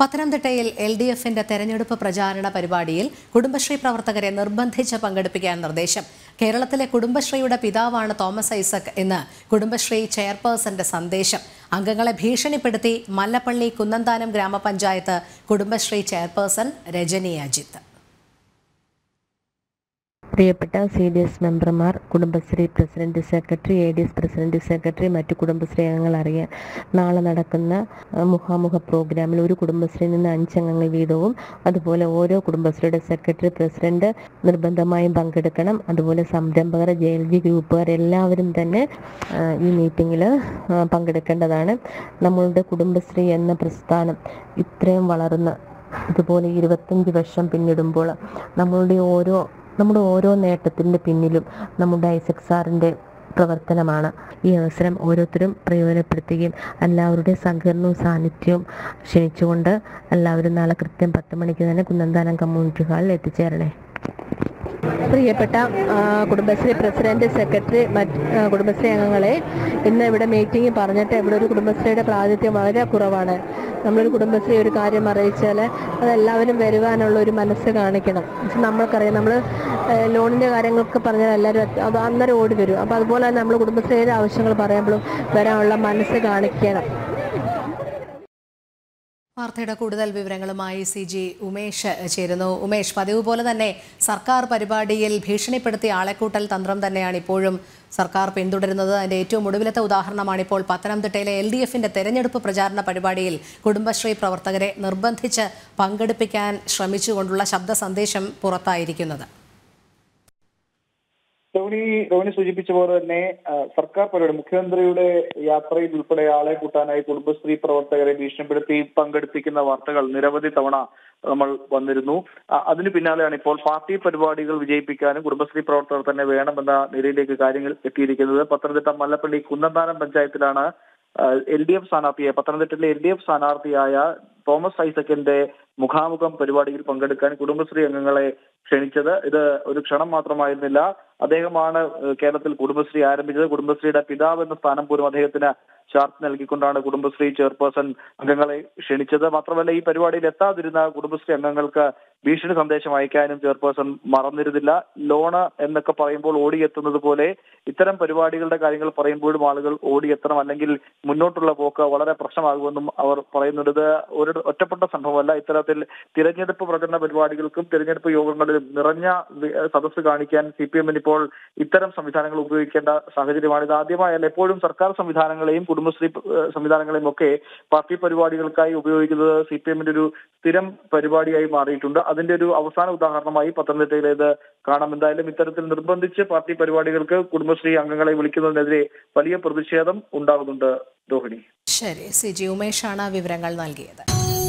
പത്തനംതിട്ടയിൽ L D എഫിന്റെ തെരഞ്ഞെടുപ്പ് പ്രചാരണ പരിപാടിയിൽ കുടുംബശ്രീ പ്രവർത്തകരെ നിർബന്ധിച്ച് പങ്കെടുപ്പിക്കാൻ നിർദ്ദേശം കേരളത്തിലെ കുടുംബശ്രീയുടെ പിതാവാണ് തോമസ് ഐസക് എന്ന് കുടുംബശ്രീ ചെയർപേഴ്സന്റെ സന്ദേശം അംഗങ്ങളെ ഭീഷണിപ്പെടുത്തി മല്ലപ്പള്ളി കുന്നന്താനം ഗ്രാമപഞ്ചായത്ത് കുടുംബശ്രീ ചെയർപേഴ്സൺ രജനി അജിത്ത് പ്രിയപ്പെട്ട സി ഡി എസ് മെമ്പർമാർ Kudumbashree president secretary A D S president secretary മറ്റു കുടുംബശ്രീ അംഗങ്ങൾ അറിയാൻ നാളെ നടക്കുന്ന അഹ്, മുഖാമുഖ പ്രോഗ്രാമിൽ ഒരു കുടുംബശ്രീയിൽ നിന്ന് അഞ്ചംഗങ്ങൾ വീതവും അതുപോലെ ഓരോ കുടുംബശ്രീയുടെ സെക്രട്ടറി പ്രസിഡന്റ് നിർബന്ധമായും പങ്കെടുക്കണം അതുപോലെ സംരംഭകർ ജെ എൽ ജി ഗ്രൂപ്പുകാർ എല്ലാവരും തന്നെ അഹ്, ഈ മീറ്റിങ്ങിൽ പങ്കെടുക്കേണ്ടതാണ് നമ്മളുടെ കുടുംബശ്രീ എന്ന പ്രസ്ഥാനം ഇത്രയും വളർന്ന് ഇതുപോലെ ഇരുപത്തഞ്ച് വർഷം പിന്നിടുമ്പോൾ നമ്മളുടെ ഓരോ നമ്മുടെ ഓരോ നേട്ടത്തിൻ്റെ പിന്നിലും നമ്മുടെ ഐസക് സാറിൻ്റെ പ്രവർത്തനമാണ് ഈ അവസരം ഓരോരുത്തരും പ്രയോജനപ്പെടുത്തുകയും എല്ലാവരുടെയും സഹകരണവും സാന്നിധ്യവും ക്ഷണിച്ചുകൊണ്ട് എല്ലാവരും നാളെ കൃത്യം പത്ത് മണിക്ക് തന്നെ കുന്നന്താനം കമ്മ്യൂണിറ്റി ഹാളിൽ എത്തിച്ചേരണേ പ്രിയപ്പെട്ട ആ, കുടുംബശ്രീ പ്രസിഡന്റ് സെക്രട്ടറി മറ്റ് ആ, കുടുംബശ്രീ അംഗങ്ങളെ ഇന്ന് ഇവിടെ മീറ്റിംഗ് പറഞ്ഞിട്ട് ഇവിടെ ഒരു കുടുംബശ്രീയുടെ പ്രാതിനിധ്യം വളരെ കുറവാണ് നമ്മളൊരു കുടുംബശ്രീ ഒരു കാര്യം അറിയിച്ചാൽ അതെല്ലാവരും വരുവാനുള്ള ഒരു മനസ്സ് കാണിക്കണം പക്ഷെ നമ്മൾക്കറിയാം നമ്മൾ ലോണിൻ്റെ കാര്യങ്ങളൊക്കെ പറഞ്ഞാൽ എല്ലാവരും അത് അത് അന്നേരം ഓടി വരും അപ്പോൾ അതുപോലെ തന്നെ നമ്മൾ കുടുംബശ്രീയുടെ ആവശ്യങ്ങൾ പറയുമ്പോഴും വരാനുള്ള മനസ്സ് കാണിക്കണം വാർത്തയുടെ കൂടുതൽ വിവരങ്ങളുമായി സി ജി ഉമേഷ് ചേരുന്നു ഉമേഷ് പതിവ് പോലെ തന്നെ സർക്കാർ പരിപാടിയിൽ ഭീഷണിപ്പെടുത്തിയ ആളെക്കൂട്ടൽ തന്ത്രം തന്നെയാണ് ഇപ്പോഴും സർക്കാർ പിന്തുടരുന്നത് അതിന്റെ ഏറ്റവും ഒടുവിലത്തെ ഉദാഹരണമാണ് ഇപ്പോൾ പത്തനംതിട്ടയിലെ എൽ ഡി എഫിന്റെ തെരഞ്ഞെടുപ്പ് പ്രചാരണ പരിപാടിയിൽ കുടുംബശ്രീ പ്രവർത്തകരെ നിർബന്ധിച്ച് പങ്കെടുപ്പിക്കാൻ ശ്രമിച്ചുകൊണ്ടുള്ള ശബ്ദ സന്ദേശം പുറത്തായിരിക്കുന്നത് ധോണി ധോണി സൂചിപ്പിച്ച പോലെ തന്നെ ആ, സർക്കാർ പരിപാടി മുഖ്യമന്ത്രിയുടെ യാത്രയിൽ ഉൾപ്പെടെ ആളെ കൂട്ടാനായി കുടുംബശ്രീ പ്രവർത്തകരെ ഭീഷണിപ്പെടുത്തി പങ്കെടുപ്പിക്കുന്ന വാർത്തകൾ നിരവധി തവണ നമ്മൾ വന്നിരുന്നു ആ, അതിനു പിന്നാലെയാണ് ഇപ്പോൾ പാർട്ടി പരിപാടികൾ വിജയിപ്പിക്കാനും കുടുംബശ്രീ പ്രവർത്തകർ തന്നെ വേണമെന്ന നിലയിലേക്ക് കാര്യങ്ങൾ എത്തിയിരിക്കുന്നത് പത്തനംതിട്ട മല്ലപ്പള്ളി കുന്നന്താനം പഞ്ചായത്തിലാണ് എൽ ഡി എഫ് സ്ഥാനാർത്ഥിയെ പത്തനംതിട്ടയിലെ എൽ ഡി എഫ് സ്ഥാനാർത്ഥിയായ തോമസ് ഐസക്കിന്റെ മുഖാമുഖം പരിപാടിയിൽ പങ്കെടുക്കാൻ കുടുംബശ്രീ അംഗങ്ങളെ ക്ഷണിച്ചത് ഇത് ഒരു ക്ഷണം മാത്രമായിരുന്നില്ല അദ്ദേഹമാണ് ഏഹ്, കേരളത്തിൽ കുടുംബശ്രീ ആരംഭിച്ചത് കുടുംബശ്രീയുടെ പിതാവ് എന്ന സ്ഥാനം പോലും അദ്ദേഹത്തിന് ചാർജ് നൽകിക്കൊണ്ടാണ് കുടുംബശ്രീ ചെയർപേഴ്സൺ അംഗങ്ങളെ ക്ഷണിച്ചത് മാത്രമല്ല ഈ പരിപാടിയിൽ എത്താതിരുന്ന കുടുംബശ്രീ അംഗങ്ങൾക്ക് ഭീഷണി സന്ദേശം അയക്കാനും ചെയർപേഴ്സൺ മറന്നിരുന്നില്ല ലോണ് എന്നൊക്കെ പറയുമ്പോൾ ഓടിയെത്തുന്നത് പോലെ ഇത്തരം പരിപാടികളുടെ കാര്യങ്ങൾ പറയുമ്പോഴും ആളുകൾ ഓടിയെത്തണം അല്ലെങ്കിൽ മുന്നോട്ടുള്ള പോക്ക് വളരെ പ്രശ്നമാകുമെന്നും അവർ പറയുന്നുണ്ട് ഇത് ഒരു ഒറ്റപ്പെട്ട സംഭവമല്ല ഇത്തരത്തിൽ തിരഞ്ഞെടുപ്പ് പ്രചരണ പരിപാടികൾക്കും തിരഞ്ഞെടുപ്പ് യോഗങ്ങളിലും നിറഞ്ഞ വി- സദസ്സ് കാണിക്കാൻ സി പി എമ്മിന് ഇപ്പോൾ ഇത്തരം സംവിധാനങ്ങൾ ഉപയോഗിക്കേണ്ട സാഹചര്യമാണ് ഇത് ആദ്യമായല്ല എപ്പോഴും സർക്കാർ സംവിധാനങ്ങളെയും കുടുംബശ്രീ ഏഹ്, സംവിധാനങ്ങളെയും ഒക്കെ പാർട്ടി പരിപാടികൾക്കായി ഉപയോഗിക്കുന്നത് സി പി എമ്മിന്റെ ഒരു സ്ഥിരം പരിപാടിയായി മാറിയിട്ടുണ്ട് അതിന്റെ ഒരു അവസാന ഉദാഹരണമായി പത്തനംതിട്ടയിലേത് കാണാം എന്തായാലും ഇത്തരത്തിൽ നിർബന്ധിച്ച് പാർട്ടി പരിപാടികൾക്ക് കുടുംബശ്രീ അംഗങ്ങളെ വിളിക്കുന്നതിനെതിരെ വലിയ പ്രതിഷേധം ഉണ്ടാകുന്നുണ്ട് രോഹിണി ശരി സി ജി ഉമേഷാണ് വിവരങ്ങൾ നൽകിയത്